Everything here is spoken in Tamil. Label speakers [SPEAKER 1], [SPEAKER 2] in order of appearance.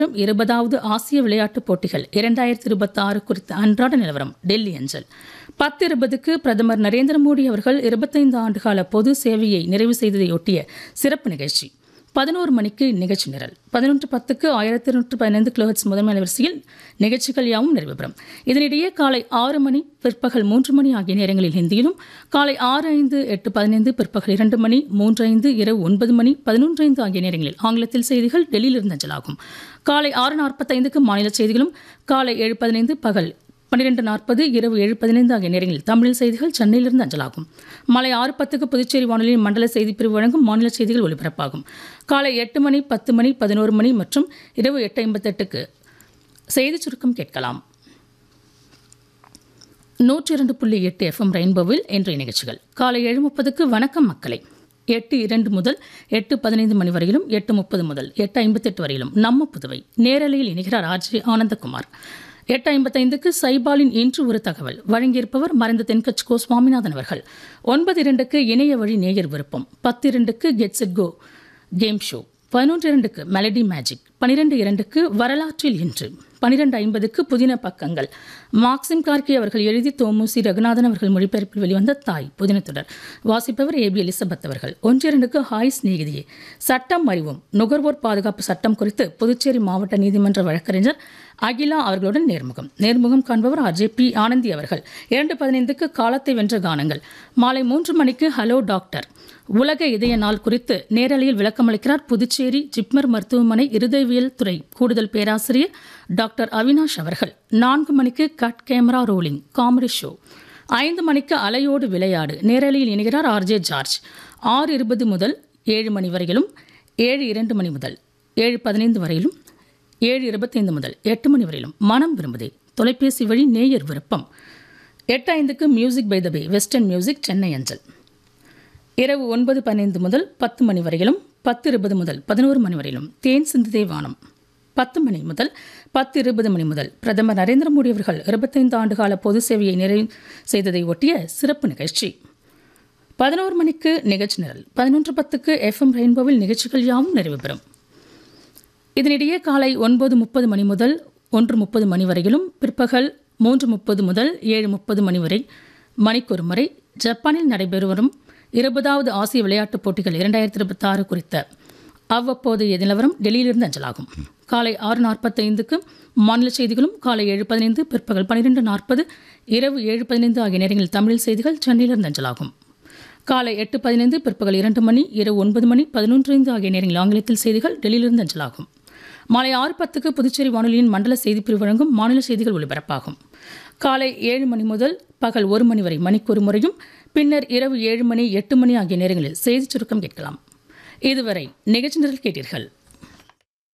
[SPEAKER 1] இருபதாவது ஆசிய விளையாட்டுப் போட்டிகள் இரண்டாயிரத்தி இருபத்தி ஆறு குறித்த அன்றாட நிலவரம் டெல்லி அஞ்சல் பத்து இருபதுக்கு பிரதமர் நரேந்திர மோடி அவர்கள் இருபத்தைந்து ஆண்டுகால பொது சேவையை நிறைவு செய்ததையொட்டிய சிறப்பு நிகழ்ச்சி பதினோரு மணிக்கு நிகழ்ச்சி நிரல் பதினொன்று பத்துக்கு ஆயிரத்தி இருநூற்று பதினைந்து கிலோஹெட்ஸ் முதன்மை அலைவரிசையில் நிகழ்ச்சிகள் யாவும் நிறைவு பெறும் இதனிடையே காலை ஆறு மணி பிற்பகல் மூன்று மணி ஆகிய நேரங்களில் ஹிந்தியிலும் காலை ஆறு ஐந்து எட்டு பதினைந்து பிற்பகல் இரண்டு மணி மூன்று ஐந்து இரவு ஒன்பது மணி பதினொன்று ஐந்து ஆகிய நேரங்களில் ஆங்கிலத்தில் செய்திகள் டெல்லியிலிருந்து அஞ்சலாகும் காலை ஆறு நாற்பத்தைந்துக்கு மாநில செய்திகளும் காலை ஏழு பதினைந்து பகல் பன்னிரெண்டு நாற்பது இரவு ஏழு பதினைந்து ஆகிய நேரங்களில் தமிழில் செய்திகள் சென்னையிலிருந்து அஞ்சலாகும் மாலை ஆறு பத்துக்கு புதுச்சேரி வானொலியின் மண்டல செய்திப் பிரிவு வழங்கும் மாநில செய்திகள் ஒலிபரப்பாகும் காலை எட்டு மணி பத்து மணி பதினோரு மணி மற்றும் இரவு எட்டு ஐம்பத்தெட்டுக்கு செய்திச் சுருக்கம் கேட்கலாம் நூற்றி இரண்டு புள்ளி எட்டு எஃப்எம் ரெயின்போவில் இன்றைய நிகழ்ச்சிகள் காலை ஏழு முப்பதுக்கு வணக்கம் மக்களை எட்டு இரண்டு முதல் எட்டு பதினைந்து மணி வரையிலும் எட்டு முப்பது முதல் எட்டு ஐம்பத்தெட்டு வரையிலும் நம்ம புதுவை நேரலையில் இணைகிறார் ஆர்ஜி ஆனந்தகுமார் எட்டு ஐம்பத்தைந்துக்கு சைபாலின் இன்று ஒரு தகவல் வழங்கியிருப்பவர் மறைந்த தென்கட்சி கோ சுவாமிநாதன் அவர்கள் ஒன்பது இரண்டுக்கு இணைய வழி நேயர் விருப்பம் பத்து இரண்டுக்கு gets it go game show பதினொன்று இரண்டுக்கு மெலடி மேஜிக் பனிரெண்டு இரண்டுக்கு வரலாற்றில் இன்று பனிரெண்டு ஐம்பதுக்கு புதின பக்கங்கள் மார்க்சிம் கார்கி அவர்கள் எழுதி தோமுசி ரகுநாதன் அவர்கள் மொழிபெயர்ப்பில் வெளிவந்த தாய் புதின தொடர் வாசிப்பவர் ஏபி எலிசபெத் அவர்கள் ஒன்று இரண்டுக்கு ஹாய் சிநேகிதியே சட்டம் அறிவும் நுகர்வோர் பாதுகாப்பு சட்டம் குறித்து புதுச்சேரி மாவட்ட நீதிமன்ற வழக்கறிஞர் அகிலா அவர்களுடன் நேர்முகம் நேர்முகம் காண்பவர் ஆர்ஜே பி ஆனந்தி அவர்கள் இரண்டு பதினைந்துக்கு காலத்தை வென்ற கானங்கள் மாலை மூன்று மணிக்கு ஹலோ டாக்டர் உலக இதய நாள் குறித்து நேரலையில் விளக்கமளிக்கிறார் புதுச்சேரி ஜிப்மர் மருத்துவமனை இருதயவியல் துறை கூடுதல் பேராசிரியர் டாக்டர் அவினாஷ் அவர்கள் நான்கு மணிக்கு cut camera rolling comedy show ஐந்து மணிக்கு அலையோடு விளையாடு நேரலையில் இணைகிறார் ஆர்ஜே ஜார்ஜ் ஆறு இருபது முதல் ஏழு மணி வரையிலும் ஏழு இரண்டு மணி முதல் ஏழு பதினைந்து வரையிலும் ஏழு இருபத்தைந்து முதல் எட்டு மணி வரையிலும் மனம் விரும்புதே தொலைபேசி வழி நேயர் விருப்பம் எட்டு ஐந்துக்கு music by the bay western music Chennai அஞ்சல் இரவு ஒன்பது பதினைந்து முதல் பத்து மணி வரையிலும் பத்து இருபது முதல் பதினோரு மணி வரையிலும் தேன் சிந்துதே வானம் பத்து மணி முதல் பத்து இருபது மணி முதல் பிரதமர் நரேந்திர மோடி அவர்கள் இருபத்தைந்து ஆண்டுகால பொது சேவையை நிறைவு செய்ததை ஒட்டிய சிறப்பு நிகழ்ச்சி பதினோரு மணிக்கு நிகழ்ச்சி நிரல் பதினொன்று பத்துக்கு எஃப்எம் ரெயின்போவில் நிகழ்ச்சிகள் யாவும் நிறைவு பெறும் இதனிடையே காலை ஒன்பது முப்பது மணி முதல் ஒன்று முப்பது மணி வரையிலும் பிற்பகல் மூன்று முப்பது முதல் ஏழு முப்பது மணி வரை மணிக்கொரு முறை ஜப்பானில் நடைபெறு வரும் இருபதாவது ஆசிய விளையாட்டுப் போட்டிகள் இரண்டாயிரத்தி இருபத்தி ஆறு குறித்த அவ்வப்போதைய நிலவரம் டெல்லியிலிருந்து அஞ்சலாகும் காலை ஆறு நாற்பத்தைந்துக்கு மாநில செய்திகளும் காலை ஏழு பதினைந்து பிற்பகல் பன்னிரெண்டு நாற்பது இரவு ஏழு பதினைந்து ஆகிய நேரங்களில் தமிழ் செய்திகள் சென்னையிலிருந்து அஞ்சலாகும் காலை எட்டு பதினைந்து பிற்பகல் இரண்டு மணி இரவு ஒன்பது மணி பதினொன்று ஐந்து ஆகிய நேரங்களில் ஆங்கிலத்தில் செய்திகள் டெல்லியிலிருந்து அஞ்சலாகும் மாலை ஆறு பத்துக்கு புதுச்சேரி வானொலியின் மண்டல செய்திப்பிரிவு வழங்கும் மாநில செய்திகள் ஒலிபரப்பாகும் காலை ஏழு மணி முதல் பகல் ஒரு மணி வரை மணிக்கொரு முறையும் பின்னர் இரவு ஏழு மணி எட்டு மணி ஆகிய நேரங்களில் செய்திச் சுருக்கம் கேட்கலாம் இதுவரை நிகழ்ச்சி நிரல் கேட்டீர்கள்